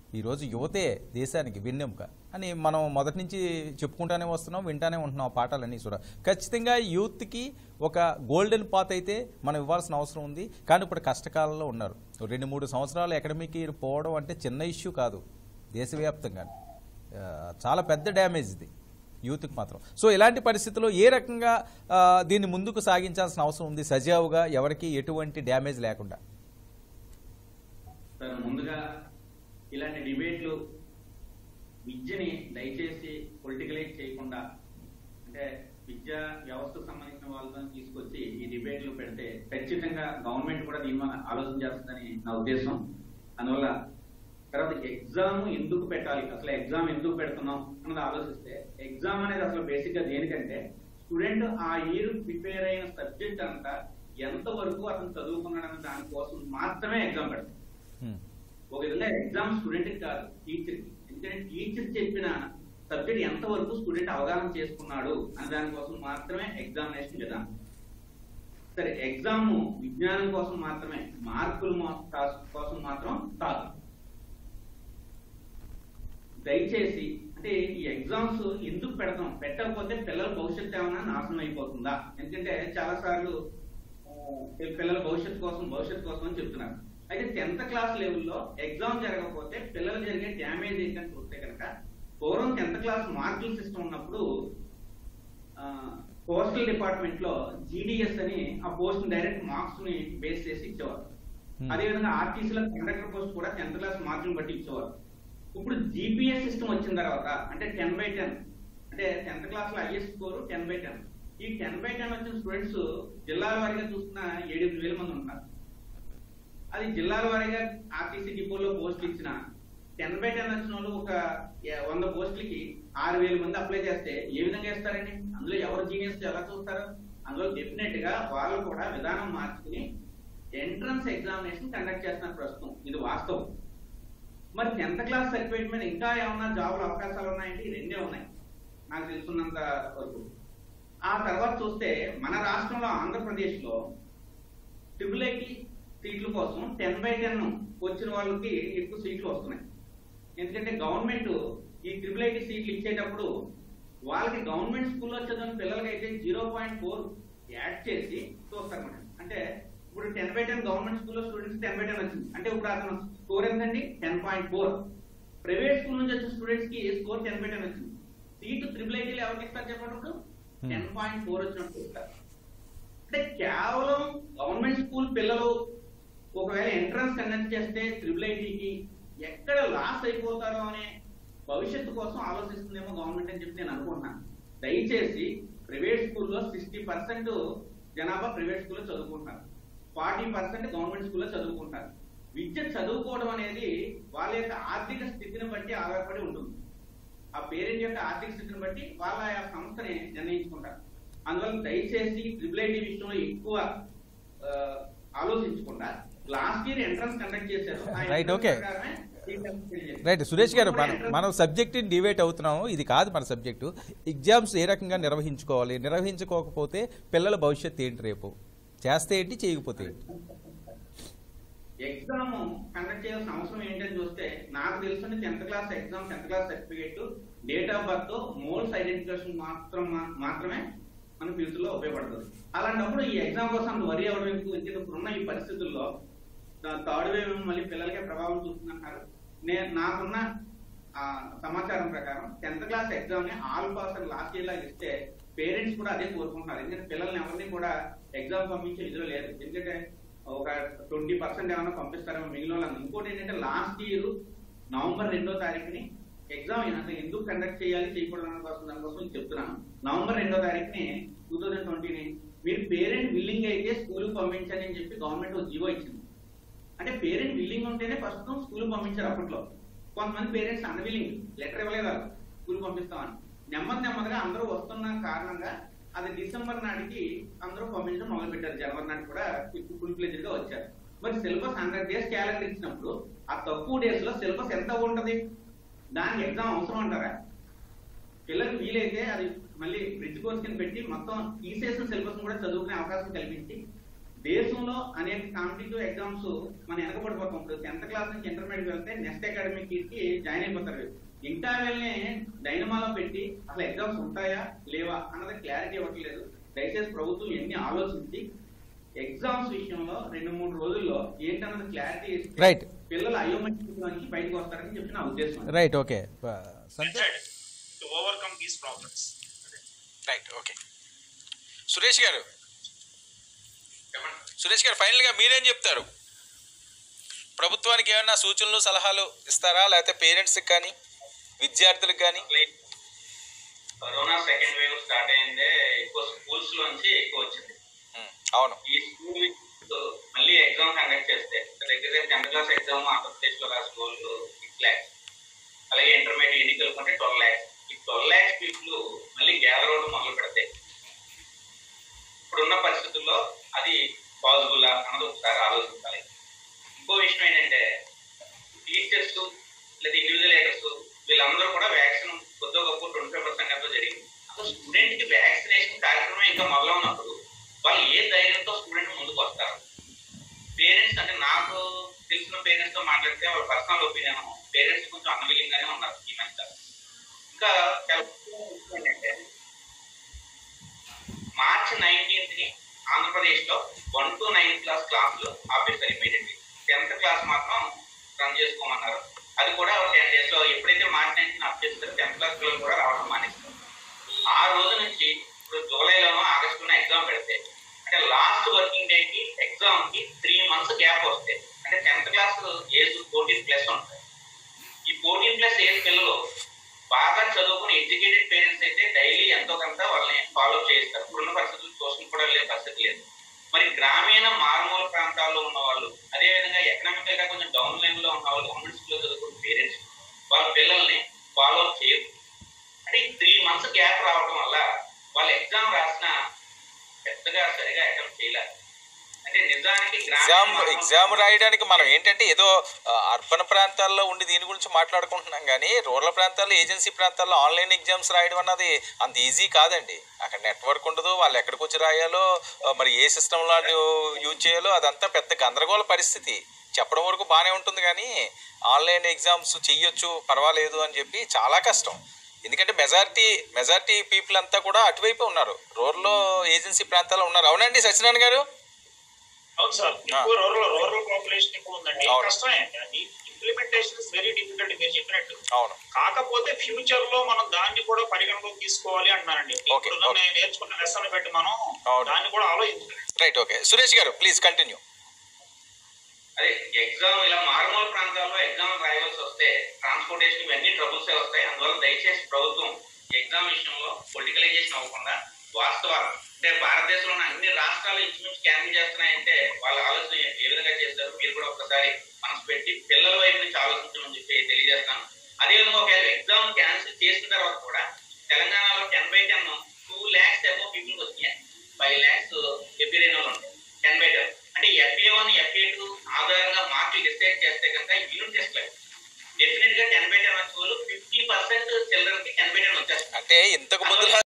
ఈరోజు యువతే దేశానికి వెన్నెముక అని మనం మొదటి నుంచి చెప్పుకుంటానే వస్తున్నాం వింటానే ఉంటున్నాం ఆ పాఠాలన్నీ కూడా ఖచ్చితంగా యూత్కి ఒక గోల్డెన్ పాత్ అయితే మనం ఇవ్వాల్సిన అవసరం ఉంది కానీ ఇప్పుడు కష్టకాలంలో ఉన్నారు రెండు మూడు సంవత్సరాలు అకాడమీకి పోవడం అంటే చిన్న ఇష్యూ కాదు దేశవ్యాప్తంగా ఆ, చాలా పెద్ద డ్యామేజ్ ఇది యూత్కి మాత్రం సో ఇలాంటి పరిస్థితుల్లో ఏ రకంగా ఆ, దీన్ని ముందుకు సాగించాల్సిన అవసరం ఉంది సజావుగా ఎవరికి ఎటువంటి డ్యామేజ్ లేకుండా సార్ ముందుగా ఇలాంటి డిబేట్లు విద్యని దయచేసి పొలిటికలైజ్ చేయకుండా అంటే విద్యా వ్యవస్థకు సంబంధించిన వాళ్ళతో తీసుకొచ్చి ఈ డిబేట్లు పెడితే ఖచ్చితంగా గవర్నమెంట్ కూడా దీని మీద ఆలోచన చేస్తుందని నా ఉద్దేశం అందువల్ల తర్వాత ఎగ్జామ్ ఎందుకు పెట్టాలి అసలు ఎగ్జామ్ ఎందుకు పెడుతున్నాం అన్నది ఆలోచిస్తే ఎగ్జామ్ అనేది అసలు బేసిక్ గా దేనికంటే స్టూడెంట్ ఆ ఇయర్ ప్రిపేర్ అయిన సబ్జెక్ట్ అంతా ఎంత వరకు అతను చదువుకున్నాడన్న దానికోసం మాత్రమే ఎగ్జామ్ పెడతాం హ్మ్. ఒక విధంగా ఎగ్జామ్ స్టూడెంట్ కి కాదు టీచర్ కి ఎందుకంటే టీచర్ చెప్పిన సబ్జెక్ట్ ఎంత వరకు స్టూడెంట్ అవగాహన చేసుకున్నాడు అనే దానికోసం మాత్రమే ఎగ్జామినేషన్ విధానం సరే ఎగ్జామ్ విజ్ఞానం కోసం మాత్రమే మార్కుల మో- కాస్- కోసం మాత్రం కాదు దయచేసి అంటే ఈ ఎగ్జామ్స్ ఎందుకు పెడతాం పెట్టకపోతే పిల్లల భవిష్యత్తు ఏమైనా నాశనం అయిపోతుందా ఎందుకంటే చాలా సార్లు ఆ, పిల్లల భవిష్యత్తు కోసం భవిష్యత్తు కోసం అని చెప్తున్నారు అయితే టెన్త్ క్లాస్ లెవెల్లో ఎగ్జామ్ జరగకపోతే పిల్లలు జరిగే డ్యామేజ్ ఏంటని చూస్తే కనుక పూర్వం టెన్త్ క్లాస్ మార్కుల సిస్టమ్ ఉన్నప్పుడు పోస్టల్ డిపార్ట్మెంట్ లో జీడిఎస్ అని ఆ పోస్ట్ డైరెక్ట్ మార్క్స్ ని బేస్ చేసి ఇచ్చేవారు Hmm. అదేవిధంగా ఆర్టీసీలో కండక్టర్ పోస్ట్ కూడా టెన్త్ క్లాస్ మార్కులను బట్టి ఇచ్చేవారు ఇప్పుడు జీపీఎస్ సిస్టమ్ వచ్చిన తర్వాత అంటే టెన్ బై టెన్ అంటే టెన్త్ క్లాస్ లో highest score ten by ten ఈ టెన్ బై టెన్ వచ్చిన స్టూడెంట్స్ జిల్లాల వారీగా చూసుకున్న ఏడు వేల మంది ఉన్నారు అది జిల్లాల వారీగా ఆర్టీసీ డిపోలో పోస్టులు ఇచ్చిన టెన్ బై టెన్ వచ్చిన వాళ్ళు ఒక ఏ- వంద పోస్టులకి ఆరు వేల మంది అప్లై చేస్తే ఏ విధంగా ఇస్తారండి అందులో ఎవరు జీనియస్ ఎలా చూస్తారు అందులో డెఫినెట్ గా వాళ్ళు కూడా విధానం మార్చుకుని ఎంట్రన్స్ ఎగ్జామినేషన్ కండక్ట్ చేస్తున్నారు ప్రస్తుతం ఇది వాస్తవం మరి టెన్త్ క్లాస్ సర్టిఫికేట్ మీద ఇంకా ఏమన్నా జాబుల అవకాశాలు ఉన్నాయంటే ఈ రెండే ఉన్నాయి నాకు తెలుసున్నంత వరకు ఆ తర్వాత చూస్తే మన రాష్ట్రంలో ఆంధ్రప్రదేశ్ లో ట్రిపుల్ ఐటీ సీట్ల కోసం టెన్ బై టెన్ వచ్చిన వాళ్ళకి ఎక్కువ సీట్లు వస్తున్నాయి ఎందుకంటే గవర్నమెంట్ ఈ ట్రిపుల్ ఐటీ సీట్లు ఇచ్చేటప్పుడు వాళ్ళకి గవర్నమెంట్ స్కూల్లో చదివిన పిల్లలకి అయితే జీరో పాయింట్ ఫోర్ యాడ్ చేసి చూస్తారన్నమాట అంటే ఇప్పుడు టెన్ బై టెన్ గవర్నమెంట్ స్కూల్లో స్టూడెంట్స్ టెన్ బై టెన్ వచ్చింది అంటే ఇప్పుడు అతను స్కోర్ ఎంతండి ten point four private school నుంచి వచ్చిన స్టూడెంట్స్ కి స్కోర్ టెన్ బై టెన్ వచ్చింది సీటు త్రిబుల్ ఐటీలు ఎవరికి ఇస్తారు చెప్పండి ఇప్పుడు Hmm. టెన్ పాయింట్ ఫోర్ వచ్చినట్టు ఇస్తారు అంటే కేవలం గవర్నమెంట్ స్కూల్ పిల్లలు ఒకవేళ ఎంట్రన్స్ కండక్ట్ చేస్తే ట్రిపుల్ ఐటీకి ఎక్కడ లాస్ అయిపోతారో అనే భవిష్యత్తు కోసం ఆలోచిస్తుందేమో గవర్నమెంట్ అని చెప్పి నేను అనుకుంటున్నాను దయచేసి ప్రైవేట్ స్కూల్లో సిక్స్టీ పర్సెంట్ జనాభా ప్రైవేట్ స్కూల్లో చదువుకుంటున్నారు ఫార్టీ పర్సెంట్ గవర్నమెంట్ స్కూల్లో చదువుకుంటారు విద్య చదువుకోవడం అనేది వాళ్ళ యొక్క ఆర్థిక స్థితిని బట్టి ఆధారపడి ఉంటుంది ఆ పేరెంట్ యొక్క ఆర్థిక స్థితిని బట్టి వాళ్ళ ఆ సంస్థని నిర్ణయించుకుంటారు అందువల్ల దయచేసి ట్రిపుల్ ఐటీ విషయంలో ఎక్కువ ఆ, ఆలోచించకుండా లాస్ట్ ఇయర్ ఎంట్రన్స్ కండక్ట్ చేశారు ఆ Right, entrance okay. ప్రకారమే seat allotment చేశారు. రైట్ సురేష్ గారు ఇప్పుడు మనం entrance- మనం సబ్జెక్ట్ డిబేట్ అవుతున్నాము ఇది కాదు మన సబ్జెక్టు ఎగ్జామ్స్ ఏ రకంగా నిర్వహించుకోవాలి నిర్వహించుకోకపోతే పిల్లల భవిష్యత్తు ఏంటి రేపు చేస్తే ఏంటి చేయకపోతే ఏంటి ఎగ్జామ్ కండక్ట్ చేయాల్సిన అవసరం ఏంటని చూస్తే నాకు తెలిసిన tenth class exam tenth class certificate date of birth moles identification మాత్రం మాత్రమే మన ఫ్యూచర్ లో ఉపయోగపడుతుంది అలాంటప్పుడు ఈ ఎగ్జామ్ కోసం అంత వరి అవ్వడం ఎందుకు ఎందుకంటే ఇప్పుడున్న ఈ పరిస్థితుల్లో థర్డ్ వేవ్ మళ్ళీ పిల్లలకే ప్రభావం చూస్తుందంటారు నేను నాకున్న ఆ, సమాచారం ప్రకారం టెన్త్ క్లాస్ ఎగ్జామ్ ని ఆల్ పాస్ అని లాస్ట్ ఇయర్ లాగా ఇస్తే పేరెంట్స్ కూడా అదే కోరుకుంటున్నారు ఎందుకంటే పిల్లల్ని ఎవరిని కూడా ఎగ్జామ్ పంపించే ఇదిలో లేదు ఎందుకంటే ఒక ట్వంటీ పర్సెంట్ ఏమైనా పంపిస్తారేమో మిగిలిన వాళ్ళని ఇంకోటి ఏంటంటే లాస్ట్ ఇయర్ నవంబర్ రెండో తారీఖుని ఎగ్జామ్ అంటే ఎందుకు కండక్ట్ చేయాలి చేయకూడదు అన్న కోసం దానికోసం చెప్తున్నాను నవంబర్ రెండో తారీఖుని టూ థౌజండ్ ట్వంటీని మీరు పేరెంట్ విల్లింగ్ అయితే స్కూల్ పంపించండి అని చెప్పి గవర్నమెంట్ ఒక జీవో ఇచ్చింది అంటే పేరెంట్ విల్లింగ్ ఉంటేనే ప్రస్తుతం స్కూల్ పంపించారు అప్పట్లో కొంతమంది పేరెంట్స్ అన్విల్లింగ్ లెటర్ ఇవ్వలేదు వాళ్ళు స్కూల్ పంపిస్తామని నెమ్మది నెమ్మదిగా అందరూ వస్తున్న కారణంగా అది డిసెంబర్ నాటికి అందరూ పంపించడం మొదలు పెట్టారు జనవరి నాటికి కూడా ఫుల్ ఫ్లెజ్డ్ గా వచ్చారు మరి సిలబస్ హండ్రెడ్ డేస్ క్యాలెండర్ ఇచ్చినప్పుడు ఆ తక్కువ డేస్ లో సిలబస్ ఎంత ఉంటది దానికి ఎగ్జామ్ అవసరం అంటారా పిల్లలకు వీలైతే అది మళ్ళీ బ్రిడ్జ్ కోర్స్ కింద పెట్టి మొత్తం తీసేసిన సిలబస్ కూడా చదువుకునే అవకాశం కల్పించి దేశంలో అనేక కాంపిటేటివ్ ఎగ్జామ్స్ మనం వెనకబడిపోతాం ఇప్పుడు టెన్త్ క్లాస్ నుంచి ఇంటర్మీడియట్ వెళ్తే నెక్స్ట్ అకాడమిక్ కి జాయిన్ అయిపోతారు ఇంకా వెళ్ళి డైనమాలో పెట్టి అసలు ఎగ్జామ్స్ ఉంటాయా లేవా అన్నది క్లారిటీ ఇవ్వట్లేదు దయచేసి ప్రభుత్వం ఎన్ని ఆలోచించి ఎగ్జామ్స్ విషయంలో రెండు మూడు రోజుల్లో ఏంటన్నది క్లారిటీ ఇస్తే రైట్ పిల్లలు అయోమతి నుంచి బయటకు వస్తారని చెప్పి నా ఉద్దేశం right okay Santosh method to overcome these problems. Right okay Suresh గారు సురేష్ గారు ఫైనల్గా మీరేం చెప్తారు ప్రభుత్వానికి ఏమైనా సూచనలు సలహాలు ఇస్తారా లేకపోతే పేరెంట్స్కి కానీ విద్యార్థులకు కానీ కరోనా సెకండ్ వేవ్ స్టార్ట్ అయిందే ఎక్కువ స్కూల్స్ లోంచి ఎక్కువ వచ్చింది అవును ఈ స్కూల్ మళ్ళీ ఎగ్జామ్ కండక్ట్ చేస్తే దగ్గర దగ్గర టెన్త్ క్లాస్ ఎగ్జామ్ ఆంధ్రప్రదేశ్ లో రాసిన వాళ్ళు సిక్స్ ల్యాక్స్ అలాగే ఇంటర్మీడియట్ ఎన్నికలు కొంటే ట్వెల్వ్ ల్యాక్స్ ఈ ట్వెల్వ్ ల్యాక్స్ పీపుల్ మళ్ళీ గ్యాదర్ అవడం మొదలు పెడతాయి ఇప్పుడున్న పరిస్థితుల్లో అది పాసిబుల్ అన్నది ఒకసారి ఆలోచించాలి ఇంకో విషయం ఏంటంటే టీచర్స్ లేదా ఇండివిజువల్ లీడర్స్ వీళ్ళందరూ కూడా వ్యాక్సిన్ కొద్దిగా గొప్ప ట్వంటీ ఫైవ్ పర్సెంట్ ఎంతో జరిగింది అసలు స్టూడెంట్ కి వ్యాక్సినేషన్ కార్యక్రమం ఇంకా మొదలు ఉన్నప్పుడు వాళ్ళు ఏ ధైర్యంతో స్టూడెంట్ ముందుకు వస్తారు పేరెంట్స్ అంటే నాకు తెలిసిన పేరెంట్స్ తో మాట్లాడితే వాళ్ళ పర్సనల్ ఒపీనియన్ పేరెంట్స్ కొంచెం అన్నవిలింగానే ఉన్నారు ఈ మధ్య ఇంకా చాలా ముఖ్యమైన విషయం ఏంటంటే మార్చి నైన్టీన్త్ ని ఆంధ్రప్రదేశ్ లో వన్ టు నైన్ క్లాస్ క్లాసులు ఆపేస్తారు ఇమీడియట్లీ టెన్త్ క్లాస్ మాత్రం రన్ చేసుకోమన్నారు అది కూడా ఒక టెన్ డేస్ లో ఎప్పుడైతే మార్చి నైన్టీన్ ఆఫ్ చేస్తారో టెన్త్ క్లాస్ పిల్లలు కూడా రావడం మానేస్తారు ఆ రోజు నుంచి ఇప్పుడు జూలైలోనో ఆగస్టులోనో ఎగ్జామ్ పెడితే అంటే లాస్ట్ వర్కింగ్ డే కి ఎగ్జామ్ కి త్రీ మంత్స్ గ్యాప్ వస్తాయి అంటే tenth class age fourteen plus ఉంటాయి ఈ ఫోర్టీన్ ప్లస్ ఏజ్ పిల్లలు బాగా చదువుకుని ఎడ్యుకేటెడ్ పేరెంట్స్ అయితే డైలీ ఎంతో కొంత వాళ్ళని ఫాలో చేస్తారు ఇప్పుడున్న పరిస్థితులు ట్యూషన్ కూడా లేని పరిస్థితి లేదు మరి గ్రామీణ మారుమూల ప్రాంతాల్లో ఉన్న వాళ్ళు అదే విధంగా ఎకనామికల్ గా కొంచెం డౌన్ లైన్ లో ఉన్న వాళ్ళు గవర్నమెంట్ స్కూల్లో చదువుకున్న పేరెంట్స్ వాళ్ళ పిల్లల్ని ఫాలో చేయరు అంటే ఈ త్రీ మంత్స్ గ్యాప్ రావడం వల్ల వాళ్ళు ఎగ్జామ్ రాసిన పెద్దగా సరిగా అటెంప్ట్ చేయలేదు అంటే నిజానికి ఎగ్జామ్ గ్రామీణ ఎగ్జామ్ రాయడానికి మనం ఏంటంటే ఏదో ఆ, అర్బన్ ప్రాంతాల్లో ఉండి దీని గురించి మాట్లాడుకుంటున్నాం కానీ రూరల్ ప్రాంతాల్లో ఏజెన్సీ ప్రాంతాల్లో ఆన్లైన్ ఎగ్జామ్స్ రాయడం అన్నది అంత ఈజీ కాదండి అక్కడ నెట్వర్క్ ఉండదు వాళ్ళు ఎక్కడికి వచ్చి రాయాలో ఆ, మరి ఏ సిస్టంలో యూజ్ చేయాలో అదంతా పెద్ద గందరగోళ పరిస్థితి చెప్పడం వరకు బాగానే ఉంటుంది కానీ ఆన్లైన్ ఎగ్జామ్స్ చెయ్యొచ్చు పర్వాలేదు అని చెప్పి చాలా కష్టం ఎందుకంటే మెజారిటీ మెజారిటీ పీపుల్ అంతా కూడా అటువైపు ఉన్నారు రూరల్ ఏజెన్సీ ప్రాంతాల్లో ఉన్నారు అవునండి సత్యనారాయణ గారు అవును సార్ ఎక్కువ రూరల్ రూరల్ పాపులేషన్ ఎక్కువ ఉందండి అవును. కష్టమే అది ఇంప్లిమెంటేషన్ ఇస్ వెరీ డిఫికల్ట్ మీరు చెప్పినట్టు అవును కాకపోతే ఫ్యూచర్ లో మనం దాన్ని కూడా పరిగణలోకి తీసుకోవాలి అంటున్నానండి Okay, ఇప్పుడు okay. నేర్చుకున్న లెసన్ పెట్టి మనం అవును. దాన్ని కూడా ఆలోచించాలి రైట్ ఓకే సురేష్ గారు ప్లీజ్ కంటిన్యూ అదే ఎగ్జామ్ ఇలా మారుమూల ప్రాంతాల్లో ఎగ్జామ్ రాయవలసి వస్తే ట్రాన్స్పోర్టేషన్ ఇవన్నీ ట్రబుల్స్ వస్తాయి అందువల్ల దయచేసి ప్రభుత్వం ఎగ్జామ్ విషయంలో పొలిటికలైజేషన్ అవ్వకుండా వాస్తవాలు అంటే భారతదేశంలో ఉన్న అన్ని రాష్ట్రాలు ఇంచుమించు క్యాన్సిల్ చేస్తున్నాయంటే వాళ్ళ ఆలోచన ఏ విధంగా చేస్తారు మీరు కూడా ఒకసారి మనసు పెట్టి పిల్లల వైపు నుంచి ఆలోచించమని చెప్పి తెలియజేస్తాను అదేవిధంగా ఒకవేళ ఎగ్జామ్ క్యాన్సిల్ చేసిన తర్వాత కూడా తెలంగాణలో ten by ten two lakhs above పీపుల్కి వచ్చినాయి ఫైవ్ ల్యాక్స్ ఎపిరేనోలు ఉంటాయి టెన్ బై టెన్ అంటే ఎఫ్ఏ వన్ ఎఫ్ఏ టూ ఆధారంగా మార్కులు డిసైడ్ చేస్తే కనుక యూనిట్ టెస్ట్ డెఫినెట్ గా టెన్ బై టెన్ వచ్చే వాళ్ళు ఫిఫ్టీ పర్సెంట్ చిల్డ్రన్ కి టెన్ బై టెన్ వచ్చేస్తారు అంటే ఇంతకు ముందు